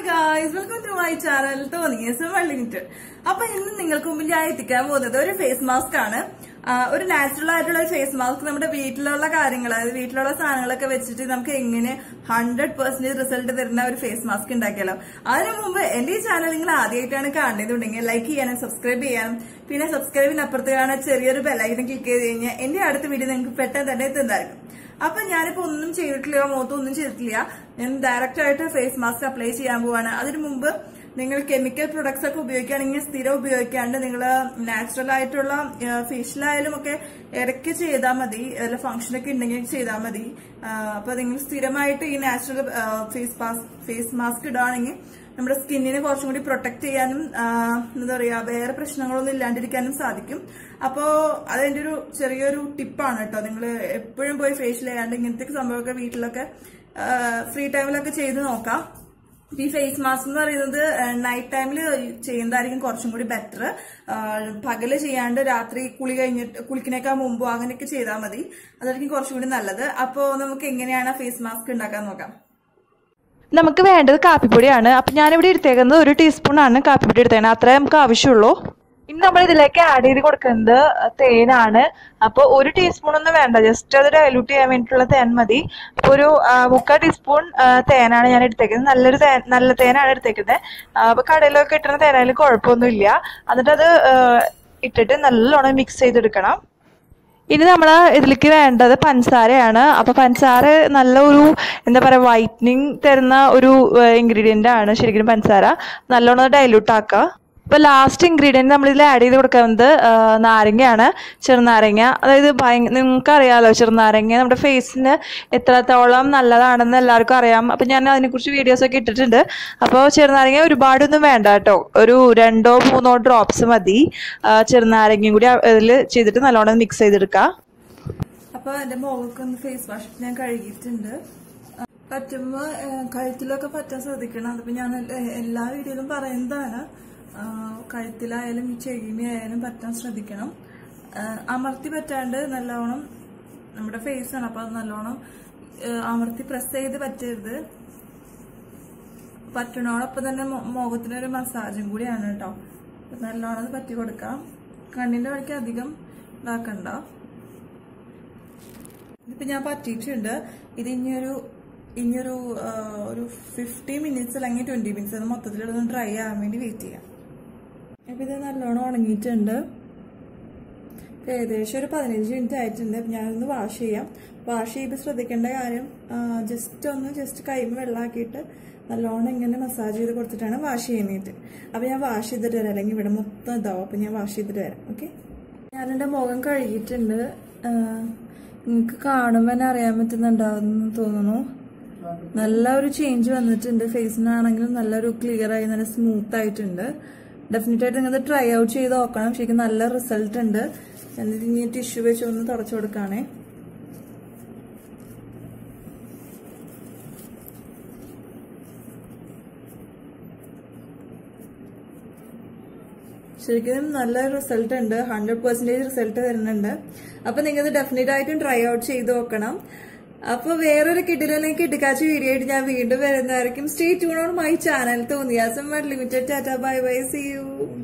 guys welcome to my channel Thonniya limited അപ്പൊ ഇന്ന് നിങ്ങൾക്ക് മുമ്പിൽ ഞാൻ എത്തിക്കാൻ പോകുന്നത് ഒരു ഫേസ് മാസ്ക് ആണ് ആ, ഒരു നാച്ചുറൽ ആയിട്ടുള്ള ഫേസ് മാസ്ക് നമ്മുടെ വീട്ടിലുള്ള കാര്യങ്ങൾ അതായത് വീട്ടിലുള്ള സാധനങ്ങളൊക്കെ വെച്ചിട്ട് നമുക്ക് എങ്ങനെ ഹൺഡ്രഡ് പെർസെന്റേജ് റിസൾട്ട് തരുന്ന ഒരു ഫേസ് മാസ്ക് ഉണ്ടാക്കിയാലോ അതിനു മുമ്പ് എന്റെ ഈ ചാനൽ നിങ്ങൾ ആദ്യമായിട്ടാണ് കാണുന്നതുണ്ടെങ്കിൽ ലൈക്ക് ചെയ്യാനും സബ്സ്ക്രൈബ് ചെയ്യാനും പിന്നെ സബ്സ്ക്രൈബിന് അപ്പുറത്ത് കാണാൻ ചെറിയൊരു ബെല്ലൈക്കൻ ക്ലിക്ക് ചെയ്ത് കഴിഞ്ഞാൽ എന്റെ അടുത്ത വീഡിയോ നിങ്ങൾക്ക് പെട്ടെന്ന് തന്നെ എത്തുന്നതായിരിക്കും അപ്പൊ ഞാനിപ്പോ ഒന്നും ചെയ്തിട്ടില്ല മുഖത്ത് ഒന്നും ചെയ്തിട്ടില്ല ഞാൻ ഡയറക്റ്റ് ആയിട്ട് ഫേസ് മാസ്ക് അപ്ലൈ ചെയ്യാൻ പോവാണ് അതിനു മുമ്പ് നിങ്ങൾ കെമിക്കൽ പ്രൊഡക്ട്സ് ഒക്കെ ഉപയോഗിക്കുകയാണെങ്കിൽ സ്ഥിരം ഉപയോഗിക്കാണ്ട് നിങ്ങൾ നാച്ചുറൽ ആയിട്ടുള്ള ഫേഷ്യലായാലും ഒക്കെ ഇടയ്ക്ക് ചെയ്താൽ മതി അല്ല ഫംഗ്ഷൻ ഒക്കെ ഉണ്ടെങ്കിൽ ചെയ്താൽ മതി ആ, അപ്പൊ നിങ്ങൾ സ്ഥിരമായിട്ട് ഈ natural face mask face mask ഇടുകയാണെങ്കിൽ നമ്മുടെ സ്കിന്നിനെ കുറച്ചും കൂടി പ്രൊട്ടക്ട് ചെയ്യാനും ആ, എന്താ പറയാ വേറെ പ്രശ്നങ്ങളൊന്നും ഇല്ലാണ്ടിരിക്കാനും സാധിക്കും അപ്പോ അതെന്റെ ഒരു ചെറിയൊരു ടിപ്പാണ് കേട്ടോ നിങ്ങൾ എപ്പോഴും പോയി ഫേഷ്യൽ ചെയ്യാണ്ട് ഇങ്ങനത്തെ സംഭവമൊക്കെ വീട്ടിലൊക്കെ ഫ്രീ ടൈമിലൊക്കെ ചെയ്ത് നോക്കാം ഈ ഫേസ് മാസ്ക് എന്ന് പറയുന്നത് നൈറ്റ് ടൈമിൽ ചെയ്യുന്നതായിരിക്കും കുറച്ചും കൂടി ബെറ്റർ പകല് ചെയ്യാണ്ട് രാത്രി കുളി കഴിഞ്ഞിട്ട് കുളിക്കണേക്കാൾ മുമ്പോ അങ്ങനെയൊക്കെ ചെയ്താൽ മതി അതായിരിക്കും കുറച്ചും കൂടി നല്ലത് അപ്പോ നമുക്ക് എങ്ങനെയാണ് ഫേസ് മാസ്ക് ഉണ്ടാക്കാൻ നോക്കാം നമുക്ക് വേണ്ടത് കാപ്പിപ്പൊടിയാണ് അപ്പം ഞാനിവിടെ എടുത്തേക്കുന്നത് ഒരു ടീസ്പൂൺ ആണ് കാപ്പിപ്പൊടി എടുത്തേക്കുന്നത് അത്രേ നമുക്ക് ആവശ്യമുള്ളൂ ഇനി നമ്മൾ ഇതിലേക്ക് ആഡ് ചെയ്ത് കൊടുക്കുന്നത് തേനാണ് അപ്പോൾ ഒരു ടീസ്പൂൺ ഒന്നും വേണ്ട ജസ്റ്റ് അത് ഡയലൂട്ട് ചെയ്യാൻ വേണ്ടിയിട്ടുള്ള തേൻ മതി അപ്പോൾ ഒരു ആ, മുക്കാൽ ടീസ്പൂൺ ആ, തേനാണ് ഞാൻ എടുത്തേക്കുന്നത് നല്ലൊരു തേൻ നല്ല തേനാണ് എടുത്തേക്കുന്നത് അപ്പോൾ കടയിലൊക്കെ കിട്ടുന്ന തേനായാലും കുഴപ്പമൊന്നുമില്ല എന്നിട്ട് അത് ആ, ഇട്ടിട്ട് നല്ലോണം മിക്സ് ചെയ്തെടുക്കണം ഇനി നമ്മൾ ഇതിലേക്ക് വേണ്ടത് പഞ്ചസാരയാണ് അപ്പൊ പഞ്ചസാര നല്ല ഒരു എന്താ പറയുക വൈറ്റനിങ് തരുന്ന ഒരു ഇൻഗ്രീഡിയന്റ് ആണ് ശരിക്കും പഞ്ചസാര നല്ലോണം ഡൈല്യൂട്ട് ആക്കുക ഇപ്പൊ ലാസ്റ്റ് ഇൻഗ്രീഡിയന്റ് നമ്മൾ ഇതിൽ ആഡ് ചെയ്ത് കൊടുക്കുന്നത് ആ, നാരങ്ങയാണ് ചെറുനാരങ്ങ അതായത് ഭയങ്കര നിങ്ങൾക്ക് അറിയാലോ ചെറുനാരങ്ങ നമ്മുടെ ഫേസിന് എത്രത്തോളം നല്ലതാണെന്ന് എല്ലാവർക്കും അറിയാം അപ്പൊ ഞാൻ അതിനെക്കുറിച്ച് വീഡിയോസ് ഒക്കെ ഇട്ടിട്ടുണ്ട് അപ്പോൾ ചെറുനാരങ്ങ ഒരുപാടൊന്നും വേണ്ട കേട്ടോ ഒരു രണ്ടോ മൂന്നോ ഡ്രോപ്സ് മതി ആ, ചെറുനാരങ്ങയും കൂടി ഇതിൽ ചെയ്തിട്ട് നല്ലോണം മിക്സ് ചെയ്തെടുക്കുക അപ്പൊ എന്റെ മുഖമൊക്കെ ഒന്ന് ഫേസ് വാഷ് ഞാൻ കഴുകിയിട്ടുണ്ട് ആ, പറ്റുമ്പോ ഏ, കഴുത്തിലൊക്കെ പറ്റാൻ ശ്രദ്ധിക്കണം അതിപ്പോ ഞാൻ എല്ല- എല്ലാ വീഡിയോയിലും പറയുന്നതാണ് ആ, കഴുത്തിലായാലും ഈ ചെവിമയായാലും പറ്റാൻ ശ്രദ്ധിക്കണം ആ, അമർത്തി പറ്റാണ്ട് നല്ലോണം നമ്മുടെ ഫേസ് ആണ് അപ്പൊ അത് നല്ലോണം ഏ, അമർത്തി പ്രസ് ചെയ്ത് പറ്റരുത് പറ്റണോടൊപ്പം തന്നെ മു- മുഖത്തിനൊരു മസാജും കൂടിയാണ് കേട്ടോ അപ്പൊ നല്ലോണം അത് പറ്റി കൊടുക്കാം കണ്ണിന്റെ വഴിക്ക് അധികം ഇതാക്കണ്ട ഇതിപ്പോ ഞാൻ പറ്റിയിട്ടുണ്ട് ഇത് ഇനിയൊരു ഇനിയൊരു ആ, ഒരു ഫിഫ്റ്റി മിനിറ്റ്സ് അല്ലെങ്കിൽ ട്വന്റി മിനിറ്റ്സ് അത് മൊത്തത്തിൽ ഒന്ന് ഡ്രൈ ആകാൻ വേണ്ടി വെയിറ്റ് ചെയ്യാം അപ്പൊ ഇത് നല്ലോണം ഉണങ്ങിയിട്ടുണ്ട് ഇപ്പൊ ഏകദേശം ഒരു പതിനഞ്ച് മിനിറ്റ് ആയിട്ടുണ്ട് അപ്പൊ ഞാനൊന്ന് വാഷ് ചെയ്യാം വാഷ് ചെയ്യുമ്പോൾ ശ്രദ്ധിക്കേണ്ട കാര്യം ജസ്റ്റ് ഒന്ന് ജസ്റ്റ് കൈമ വെള്ളമാക്കിയിട്ട് നല്ലോണം ഇങ്ങനെ മസാജ് ചെയ്ത് കൊടുത്തിട്ടാണ് വാഷ് ചെയ്യുന്നത് അപ്പൊ ഞാൻ വാഷ് ചെയ്തിട്ട് വരാം അല്ലെങ്കിൽ ഇവിടെ മൊത്തം ഇതാവും അപ്പൊ ഞാൻ വാഷ് ചെയ്തിട്ട് വരാം ഓക്കെ ഞാനെന്റെ മുഖം കഴുകിയിട്ടുണ്ട് നിങ്ങൾക്ക് കാണുമ്പോൾ തന്നെ അറിയാൻ പറ്റുന്നുണ്ടാവുമെന്ന് തോന്നുന്നു നല്ല ഒരു ചേഞ്ച് വന്നിട്ടുണ്ട് ഫേസിനാണെങ്കിലും നല്ലൊരു ക്ലിയർ ആയി നല്ല സ്മൂത്ത് ആയിട്ടുണ്ട് ഡെഫിനറ്റ് ആയിട്ട് നിങ്ങൾ ട്രൈ ഔട്ട് ചെയ്ത് നോക്കണം ശരിക്കും നല്ല റിസൾട്ട് ഉണ്ട് എന്നിട്ട് ഇനി ടിഷ്യൂ വെച്ച് ഒന്ന് തുടച്ചു കൊടുക്കാണേ ശരിക്കും നല്ല റിസൾട്ട് ഉണ്ട് ഹൺഡ്രഡ് പെർസെന്റേജ് റിസൾട്ട് വരുന്നുണ്ട് അപ്പൊ നിങ്ങൾ ഇത് ഡെഫിനറ്റ് ആയിട്ടും ട്രൈ ഔട്ട് ചെയ്ത് നോക്കണം അപ്പൊ വേറൊരു കിഡിലേക്ക് കിട്ടിക്കാച്ച വീഡിയോ ആയിട്ട് ഞാൻ വീണ്ടും വരുന്നതായിരിക്കും stay tune on my channel Thonniyasam limited tata bye bye see U